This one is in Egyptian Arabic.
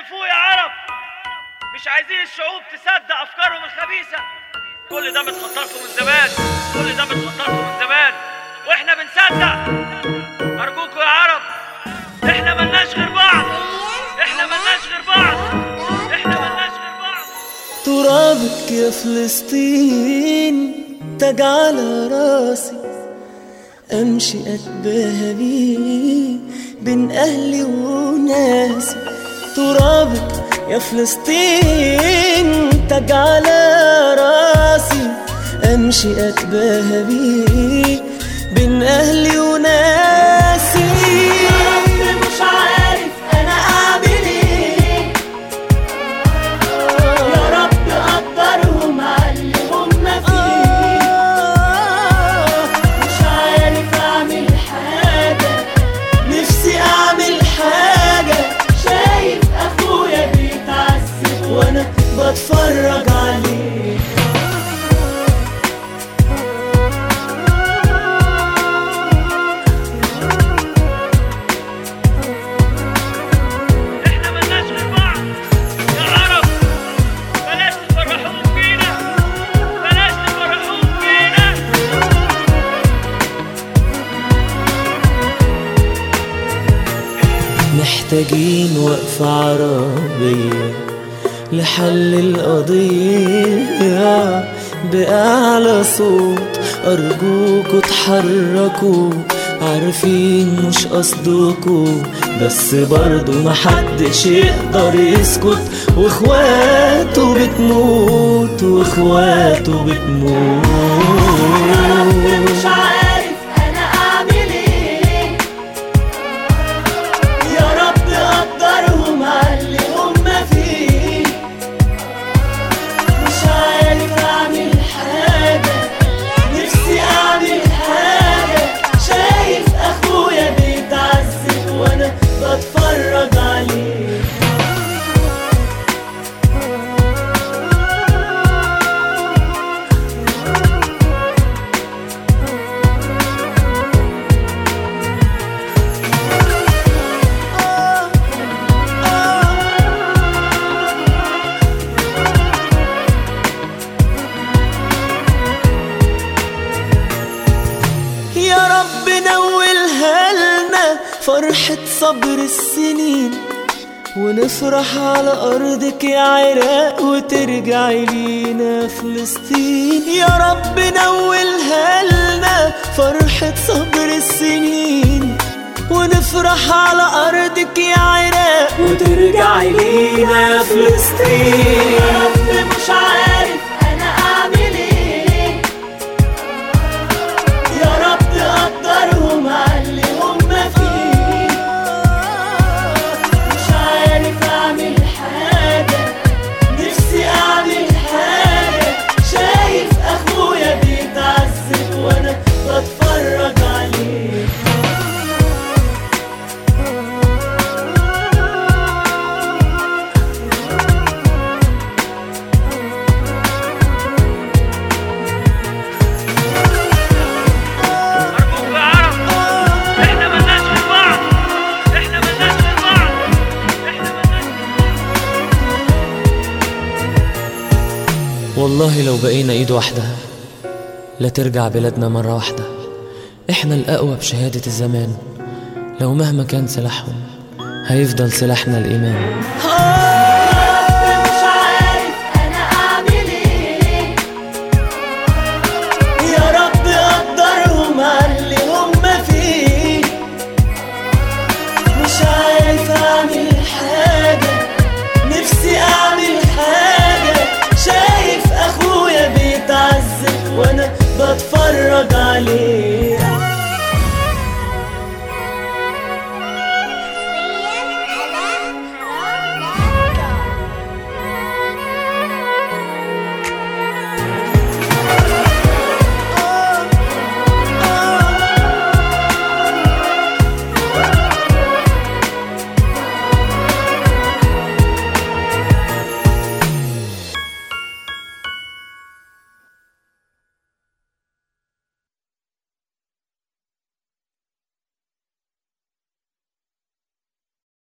فوق يا عرب مش عايزين الشعوب تصدق افكارهم الخبيثه كل ده متخطط له من زمان كل ده متخطط له من زمان واحنا بنصدق ارجوكوا يا عرب احنا ملناش غير بعض احنا ملناش غير بعض احنا ملناش غير بعض ترابك يا فلسطين تاج على راسي امشي اتباهى بيه بين اهلي وناسي ترابك يا فلسطين تاج على راسي امشي اتباهى بيه بين اهلي وناسي مش عارف انا اعمل ايه يا رب قدرهم على اللي هم فيه مش عارف اعمل حاجة نفسي اعمل حاجة شايف اخويا بيتعذب وانا بتفرج عليه احنا ملناش غير بعض يا عرب بلاش تفرحوهم فينا بلاش تفرحوهم فينا محتاجين وقفة عربية لحل القضية بأعلى صوت أرجوكوا اتحركوا عارفين مش قصدكوا بس برضو محدش يقدر يسكت واخواته بتموت واخواته بتموت مش عارف انا اعمل ايه يا رب قدرهم على اللي هم فيه مش عارف اعمل حاجة نفسي اعمل حاجة شايف اخويا بيتعذب وانا بتفرج عليه يا رب نولها لنا فرحة صبر السنين ونفرح على أرضك يا عراق وترجعي لينا فلسطين يا رب نولها لنا فرحة صبر السنين ونفرح على أرضك يا عراق وترجعي لينا فلسطين يا رب مش عارف أنا أعمل إيه يا رب قدرهم على اللي هم فيه مش عارف اعمل حاجة نفسي اعمل حاجة شايف اخويا بيتعذب وانا بتفرج عليه ارجوكوا يا عرب احنا ملناش غير بعض احنا ملناش غير بعض احنا ملناش والله لو بقينا ايد واحدة لا ترجع بلادنا مرة واحدة احنا الأقوى بشهادة الزمان لو مهما كان سلاحهم هيفضل سلاحنا الإيمان